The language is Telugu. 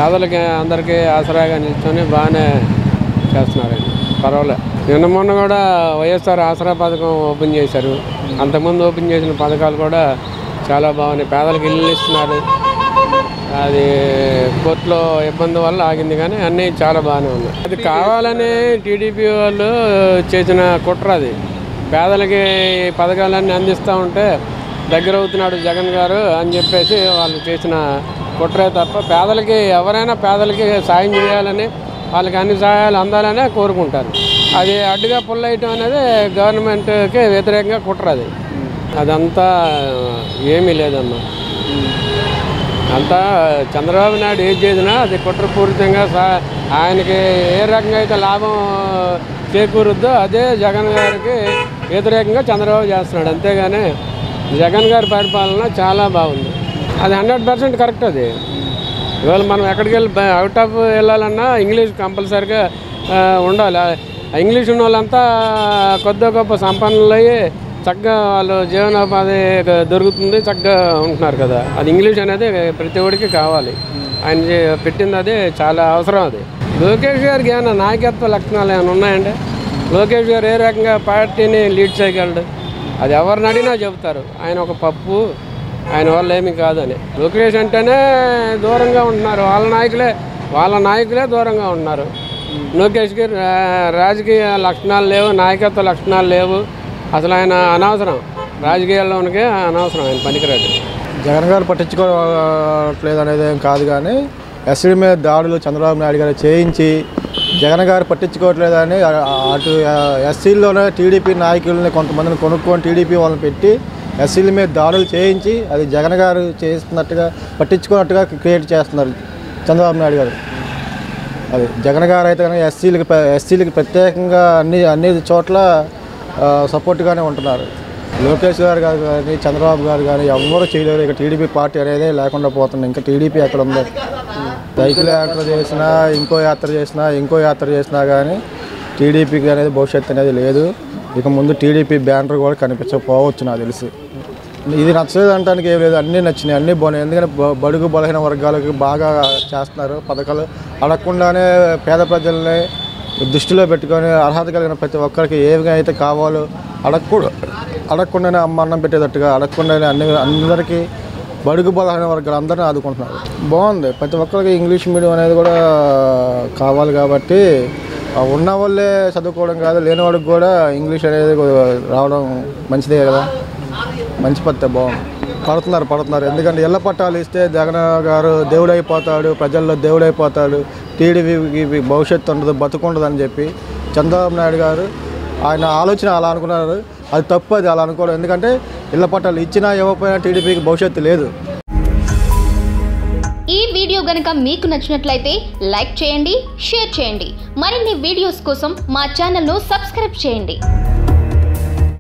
పేదలకి అందరికీ ఆసరాగా నిల్చొని బాగానే చేస్తున్నారండి పర్వాలే నిన్న మొన్న కూడా వైఎస్ఆర్ ఆసరా పథకం ఓపెన్ చేశారు అంతకుముందు ఓపెన్ చేసిన పథకాలు కూడా చాలా బాగున్నాయి పేదలకు ఇల్లు ఇస్తున్నారు అది కోర్టులో ఇబ్బంది వల్ల ఆగింది కానీ అన్నీ చాలా బాగానే ఉన్నాయి అది కావాలని టీడీపీ వాళ్ళు చేసిన కుట్ర అది పేదలకి ఈ పథకాలన్నీ అందిస్తూ ఉంటే దగ్గర అవుతున్నాడు జగన్ గారు అని చెప్పేసి వాళ్ళు చేసిన కుట్రే తప్ప పేదలకి ఎవరైనా పేదలకి సాయం చేయాలని వాళ్ళకి అన్ని సహాయాలు అందాలనే కోరుకుంటారు అది అడ్డుగా పుల్లయటం అనేది గవర్నమెంట్కి వ్యతిరేకంగా కుట్ర అది అదంతా ఏమీ లేదమ్మా అంతా చంద్రబాబు నాయుడు ఏం చేసినా అది కుట్రపూరితంగా సా ఆయనకి ఏ రకంగా అయితే లాభం చేకూరుద్దో అదే జగన్ గారికి వ్యతిరేకంగా చంద్రబాబు చేస్తున్నాడు అంతేగాని జగన్ గారి పరిపాలన చాలా బాగుంది అది హండ్రెడ్ పర్సెంట్ కరెక్ట్ అది ఇవాళ మనం ఎక్కడికి వెళ్ళి బ- అవుట్ ఆఫ్ వెళ్ళాలన్నా ఇంగ్లీష్ కంపల్సరీగా ఆ, ఉండాలి ఆ ఇంగ్లీష్ ఉన్న వాళ్ళంతా కొద్ది గొప్ప సంపన్నులు అయ్యి చక్కగా వాళ్ళు జీవనోపాధి దొరుకుతుంది చక్కగా ఉంటున్నారు కదా అది ఇంగ్లీష్ అనేది ప్రతి ఒడికి కావాలి ఆయన చే- పెట్టింది అది చాలా అవసరం అది లోకేష్ గారికి ఏమైనా నాయకత్వ లక్షణాలు ఏమైనా ఉన్నాయండి లోకేష్ గారు ఏ రకంగా పార్టీని లీడ్ చేయగలడు అది ఎవరిని అడిగినా చెబుతారు ఆయన ఒక పప్పు ఆయన వల్ల ఏమీ కాదని లోకేష్ అంటేనే దూరంగా ఉంటున్నారు వాళ్ళ నాయకులే వాళ్ళ నాయకులే దూరంగా ఉంటున్నారు లోకేష్కి రా- రాజకీయ లక్షణాలు లేవు నాయకత్వ లక్షణాలు లేవు అసలు ఆయన అనవసరం రాజకీయాల్లోనికే అనవసరం ఆయన పనికిరాడు జగన్ గారు పట్టించుకోవట్లేదు అనేది ఏం కాదు కానీ ఎస్సీ మీద దాడులు చంద్రబాబు నాయుడు గారు చేయించి జగన్ గారు పట్టించుకోవట్లేదని ఆ- అటు ఎస్సీల్లోనే టీడీపీ నాయకులని కొంతమందిని కొనుక్కొని టీడీపీ వాళ్ళని పెట్టి ఎస్సీల మీద దాడులు చేయించి అది జగన్ గారు చేస్తున్నట్టుగా పట్టించుకున్నట్టుగా క్రియేట్ చేస్తున్నారు చంద్రబాబు నాయుడు గారు అది జగన్ గారు అయితే కనుక ఎస్సీలకి ఎస్సీలకి ప్రత్యేకంగా అన్ని అన్ని చోట్ల ఆ, సపోర్ట్గానే ఉంటున్నారు లోకేష్ గారు గారు కానీ చంద్రబాబు గారు కానీ ఎవరు చేయలేరు ఇక టీడీపీ పార్టీ అనేది లేకుండా పోతుంది ఇంకా టీడీపీ ఎక్కడ ఉంది సైకిల్ యాత్ర చేసినా ఇంకో యాత్ర చేసినా ఇంకో యాత్ర చేసినా కానీ టీడీపీకి అనేది భవిష్యత్తు అనేది లేదు ఇక ముందు టీడీపీ బ్యానర్ కూడా కనిపించకపోవచ్చు నాకు తెలిసి ఇది నచ్చలేదు అనడానికి ఏం లేదు అన్నీ నచ్చినాయి అన్నీ బాగున్నాయి ఎందుకంటే బ- బడుగు బలహీన వర్గాలకి బాగా చేస్తున్నారు పథకాలు అడగకుండానే పేద ప్రజల్ని దృష్టిలో పెట్టుకొని అర్హత కలిగిన ప్రతి ఒక్కరికి ఏవి అయితే కావాలో అడగకూడదు అడగకుండానే అమ్మ అన్నం పెట్టేటట్టుగా అడగకుండానే అన్ని అందరికీ బడుగు బలహీన వర్గాలు అందరినీ ఆదుకుంటున్నారు బాగుంది ప్రతి ఒక్కరికి ఇంగ్లీష్ మీడియం అనేది కూడా కావాలి కాబట్టి ఆ ఉన్న వాళ్ళే చదువుకోవడం కాదు లేనివాడికి కూడా ఇంగ్లీష్ అనేది రావడం మంచిదే కదా మంచి పత్తే బాగుంది పడుతున్నారు పడుతున్నారు ఎందుకంటే ఇళ్ళ పట్టాలు ఇస్తే జగన్ గారు దేవుడైపోతాడు ప్రజల్లో దేవుడైపోతాడు టీడీపీకి భవిష్యత్తు ఉండదు బతుకుండదు అని చెప్పి చంద్రబాబు నాయుడు గారు ఆయన ఆలోచన అలా అనుకున్నారు అది తప్పు అది అలా అనుకోవడం ఎందుకంటే ఇళ్ళ పట్టాలు ఇచ్చినా ఇవ్వకపోయినా టీడీపీకి భవిష్యత్తు లేదు ఈ వీడియో గనుక మీకు నచ్చినట్లయితే లైక్ చేయండి షేర్ చేయండి మరిన్ని వీడియోస్ కోసం మా ఛానల్ను సబ్స్క్రైబ్ చేయండి